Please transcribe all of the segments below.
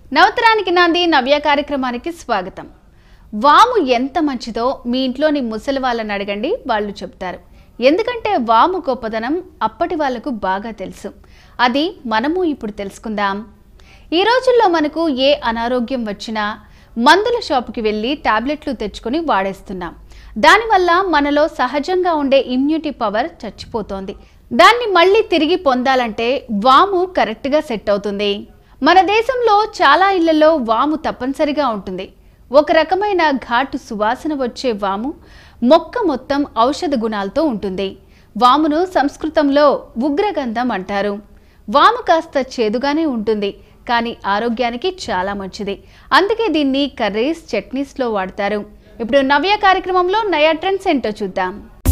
నవతరానికి నాంది నవ్య కార్యక్రమానికి స్వాగతం వాము ఎంత మంచిదో మీ ఇంట్లోని ముసలి వాళ్ళని అడగండి వాళ్ళు చెప్తారు ఎందుకంటే వాము గొప్పదనం అప్పటి వాళ్ళకు బాగా తెలుసు అది మనము ఇప్పుడు తెలుసుకుందాం ఈ రోజుల్లో మనకు ఏ అనారోగ్యం వచ్చినా మందుల షాపుకి వెళ్ళి టాబ్లెట్లు తెచ్చుకొని వాడేస్తున్నాం దానివల్ల మనలో సహజంగా ఉండే ఇమ్యూనిటీ పవర్ చచ్చిపోతోంది దాన్ని మళ్ళీ తిరిగి పొందాలంటే వాము కరెక్ట్గా సెట్ అవుతుంది మన దేశంలో చాలా ఇళ్లలో వాము తప్పనిసరిగా ఉంటుంది ఒక రకమైన ఘాటు సువాసన వచ్చే వాము మొక్క మొత్తం ఔషధ గుణాలతో ఉంటుంది వామును సంస్కృతంలో ఉగ్రగంధం అంటారు వాము కాస్త చేదుగానే ఉంటుంది కానీ ఆరోగ్యానికి చాలా మంచిది అందుకే దీన్ని కర్రీస్ చట్నీస్లో వాడతారు ఇప్పుడు నవ్య కార్యక్రమంలో నయా ట్రెండ్స్ ఏంటో చూద్దాం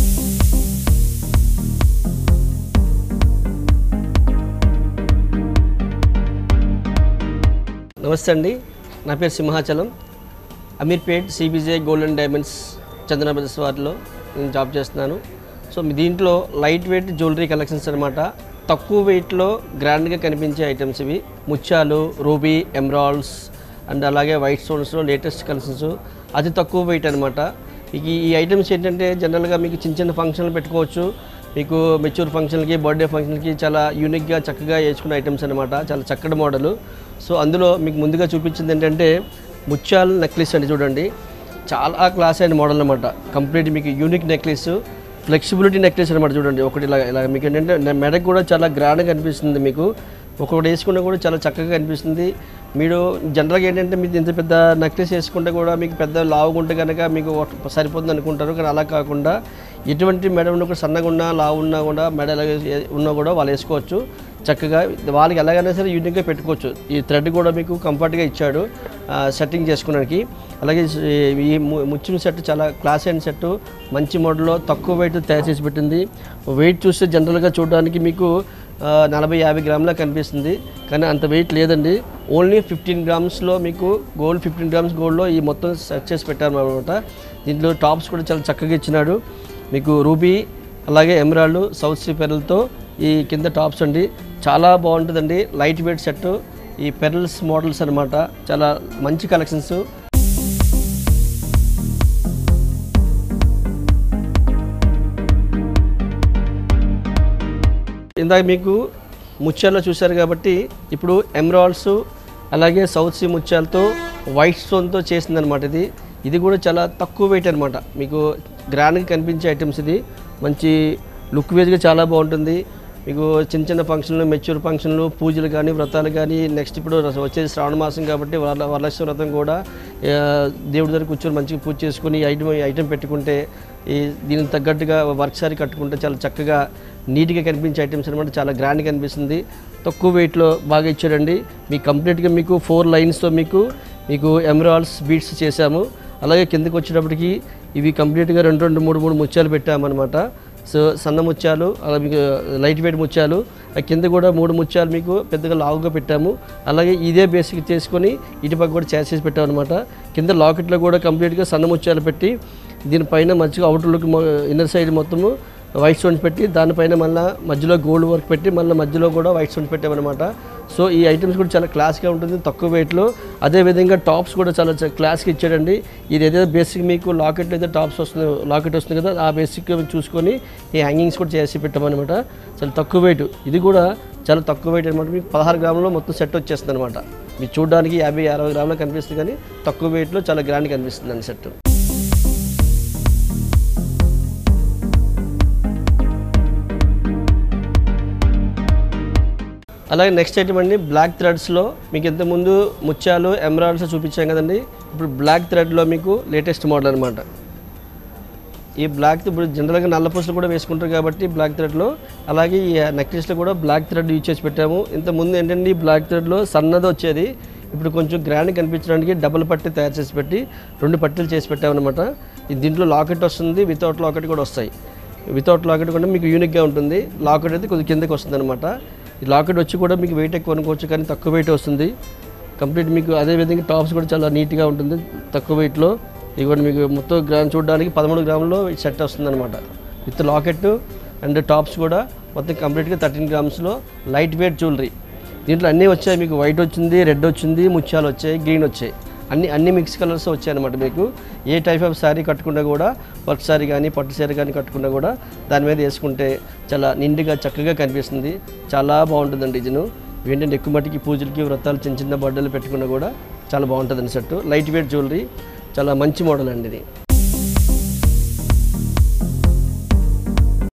నమస్తే అండి నా పేరు Simhachalam Ameerpet CBJ gold and diamonds Chandana brothers వారిలో నేను జాబ్ చేస్తున్నాను సో మీ దీంట్లో లైట్ వెయిట్ జ్యువెలరీ కలెక్షన్స్ అనమాట తక్కువ వెయిట్లో గ్రాండ్గా కనిపించే ఐటమ్స్ ఇవి ముత్యాలు రూబీ ఎమరాల్డ్స్ అండ్ అలాగే వైట్ స్టోన్స్లో లేటెస్ట్ కలెక్షన్స్ అతి తక్కువ వెయిట్ అనమాట మీకు ఈ ఐటమ్స్ ఏంటంటే జనరల్గా మీకు చిన్న చిన్న ఫంక్షన్లు పెట్టుకోవచ్చు మీకు మెచ్యూర్ ఫంక్షన్కి బర్త్డే ఫంక్షన్కి చాలా యూనిక్గా చక్కగా వేసుకునే ఐటమ్స్ అనమాట చాలా చక్కటి మోడల్ సో అందులో మీకు ముందుగా చూపించింది ఏంటంటే ముత్యాల నెక్లెస్ అండి చూడండి చాలా క్లాస్ అయిన మోడల్ అనమాట కంప్లీట్ మీకు యూనిక్ నెక్లెస్ ఫ్లెక్సిబిలిటీ నెక్లెస్ అనమాట చూడండి ఒకటి ఇలా ఇలా మీకు ఏంటంటే నె- మెడకు కూడా చాలా గ్రాండ్గా కనిపిస్తుంది మీకు ఒకటి వేసుకున్నా కూడా చాలా చక్కగా కనిపిస్తుంది మీరు జనరల్గా ఏంటంటే మీరు ఇంత పెద్ద నెక్లెస్ వేసుకుంటే కూడా మీకు పెద్ద లావుగా ఉంటే కనుక మీకు ఒక- సరిపోతుంది అనుకుంటారు కానీ అలా కాకుండా ఎటువంటి మెడ ఉన్న కూడా సన్నగా ఉన్నా లావు ఉన్నా కూడా మెడ ఎలా ఏ- ఉన్నా కూడా వాళ్ళు వేసుకోవచ్చు చక్కగా వాళ్ళకి ఎలాగైనా సరే యూనిక్గా పెట్టుకోవచ్చు ఈ థ్రెడ్ కూడా మీకు కంఫర్ట్గా ఇచ్చాడు ఆ, సెట్టింగ్ చేసుకోవడానికి అలాగే ఈ ము- ముత్యం సెట్ చాలా క్లాస్ అయిన సెట్ మంచి మోడల్లో తక్కువ వెయిట్ తయారు చేసి పెట్టింది వెయిట్ చూస్తే జనరల్గా చూడడానికి మీకు ఆ, నలభై యాభై గ్రాములా కనిపిస్తుంది కానీ అంత వెయిట్ లేదండి ఓన్లీ ఫిఫ్టీన్ గ్రామ్స్లో మీకు గోల్డ్ ఫిఫ్టీన్ గ్రామ్స్ గోల్డ్లో ఈ మొత్తం సెట్ చేసి పెట్టారు అనమాట దీంట్లో టాప్స్ కూడా చాలా చక్కగా ఇచ్చినాడు మీకు రూబీ అలాగే ఎమరాల్డ్ సౌత్ సీ పెరల్తో ఈ కింద టాప్స్ అండి చాలా బాగుంటుందండి లైట్ వెయిట్ సెట్ ఈ పెరల్స్ మోడల్స్ అనమాట చాలా మంచి కలెక్షన్స్ ఇందాక మీకు ముత్యాల్లో చూశారు కాబట్టి ఇప్పుడు ఎమరాల్డ్స్ అలాగే సౌత్ సీ ముత్యాలతో వైట్ స్టోన్తో చేసిందనమాట ఇది ఇది కూడా చాలా తక్కువ వెయిట్ అనమాట మీకు గ్రాండ్గా కనిపించే ఐటమ్స్ ఇది మంచి లుక్ వేజ్గా చాలా బాగుంటుంది మీకు చిన్న చిన్న ఫంక్షన్లు మెచ్యూర్ ఫంక్షన్లు పూజలు కానీ వ్రతాలు కానీ నెక్స్ట్ ఇప్పుడు వచ్చేది శ్రావణ మాసం కాబట్టి వరల వరలక్ష్మి వ్రతం కూడా ఆ, దేవుడి దగ్గర కూర్చొని మంచిగా పూజ చేసుకుని ఈ ఐటమ్ ఈ ఐటమ్ పెట్టుకుంటే ఈ దీనికి తగ్గట్టుగా వర్క్ సారీ కట్టుకుంటే చాలా చక్కగా నీట్గా కనిపించే ఐటమ్స్ అనమాట చాలా గ్రాండ్గా కనిపిస్తుంది తక్కువ వెయిట్లో బాగా ఇచ్చాడండి మీ కంప్లీట్గా మీకు ఫోర్ లైన్స్తో మీకు మీకు ఎమరాల్డ్స్ బీట్స్ చేశాము అలాగే కిందకి వచ్చేటప్పటికి ఇవి కంప్లీట్గా రెండు రెండు మూడు మూడు ముత్యాలు పెట్టామన్నమాట సో సన్న ముత్యాలు అలా మీకు లైట్ వెయిట్ ముత్యాలు ఆ కింద కూడా మూడు ముత్యాలు మీకు పెద్దగా లావుగా పెట్టాము అలాగే ఇదే బేసిక్ చేసుకొని ఇటుపక్క కూడా చేసేసి పెట్టాము అనమాట కింద లాకెట్లో కూడా కంప్లీట్గా సన్న ముత్యాలు పెట్టి దీనిపైన మంచిగా అవుటర్ లుక్ ఇన్నర్ సైడ్ మొత్తము వైట్ స్టోన్స్ పెట్టి దానిపైన మళ్ళీ మధ్యలో గోల్డ్ వర్క్ పెట్టి మళ్ళీ మధ్యలో కూడా వైట్ స్టోన్స్ పెట్టామన్నమాట సో ఈ ఐటమ్స్ కూడా చాలా క్లాస్గా ఉంటుంది తక్కువ వెయిట్లో అదేవిధంగా టాప్స్ కూడా చాలా చ- క్లాస్గా ఇచ్చాడండి ఇది ఏదైతే బేసిక్ మీకు లాకెట్ అయితే టాప్స్ వస్తుంది లాకెట్ వస్తుంది కదా ఆ బేసిక్ చూసుకొని ఈ హ్యాంగింగ్స్ కూడా చేసి పెట్టామన్నమాట చాలా తక్కువ వెయిట్ ఇది కూడా చాలా తక్కువ వెయిట్ అనమాట మీకు పదహారు గ్రాములో మొత్తం సెట్ వచ్చేస్తుంది అనమాట మీరు చూడడానికి యాభై అరవై గ్రాములో కనిపిస్తుంది కానీ తక్కువ వెయిట్లో చాలా గ్రాండ్ కనిపిస్తుంది అండి సెట్ అలాగే నెక్స్ట్ ఐటమ్ అండి బ్లాక్ థ్రెడ్స్లో మీకు ఇంతకుముందు ముత్యాలు ఎమరాల్డ్స్ చూపించాం కదండి ఇప్పుడు బ్లాక్ థ్రెడ్లో మీకు లేటెస్ట్ మోడల్ అనమాట ఈ బ్లాక్ ఇప్పుడు జనరల్గా నల్ల పూసలు కూడా వేసుకుంటారు కాబట్టి బ్లాక్ థ్రెడ్లో అలాగే ఈ నెక్లెస్లో కూడా బ్లాక్ థ్రెడ్ యూజ్ చేసి పెట్టాము ఇంతకుముందు ఏంటంటే ఈ బ్లాక్ థ్రెడ్లో సన్నది వచ్చేది ఇప్పుడు కొంచెం గ్రాండ్ కనిపించడానికి డబుల్ పట్టి తయారు చేసి పెట్టి రెండు పట్టీలు చేసి పెట్టామన్నమాట ఇది దీంట్లో లాకెట్ వస్తుంది వితౌట్ లాకెట్ కూడా వస్తాయి వితౌట్ లాకెట్ కూడా మీకు యూనిక్గా ఉంటుంది లాకెట్ అయితే కొద్దిగా కిందకి వస్తుంది అనమాట ఈ లాకెట్ వచ్చి కూడా మీకు వెయిట్ ఎక్కువ అనుకోవచ్చు కానీ తక్కువ వెయిట్ వస్తుంది కంప్లీట్ మీకు అదే విధంగా టాప్స్ కూడా చాలా నీట్గా ఉంటుంది తక్కువ వెయిట్లో ఇది కూడా మీకు మొత్తం గ్రామ్ చూడడానికి పదమూడు గ్రాముల్లో సెట్ వస్తుంది అనమాట విత్ లాకెట్ అండ్ టాప్స్ కూడా మొత్తం కంప్లీట్గా థర్టీన్ గ్రామ్స్లో లైట్ వెయిట్ జ్యువెలరీ దీంట్లో అన్నీ వచ్చాయి మీకు వైట్ వచ్చింది రెడ్ వచ్చింది ముత్యాలు వచ్చాయి గ్రీన్ వచ్చాయి అన్ని అన్ని మిక్స్ కలర్స్ వచ్చాయి అనమాట మీకు ఏ టైప్ ఆఫ్ శారీ కట్టుకున్నా కూడా వర్క్ శారీ కానీ పట్టు శారీ కానీ కట్టుకున్నా కూడా దాని మీద వేసుకుంటే చాలా నిండుగా చక్కగా కనిపిస్తుంది చాలా బాగుంటుందండి డిజైన్ ఏంటంటే ఎక్కువ మట్టికి పూజలకి వ్రతాలు చిన్న చిన్న బట్టలు పెట్టుకున్నా కూడా చాలా బాగుంటుందండి సెట్ లైట్ వెయిట్ జ్యువెలరీ చాలా మంచి మోడల్ అండి ఇది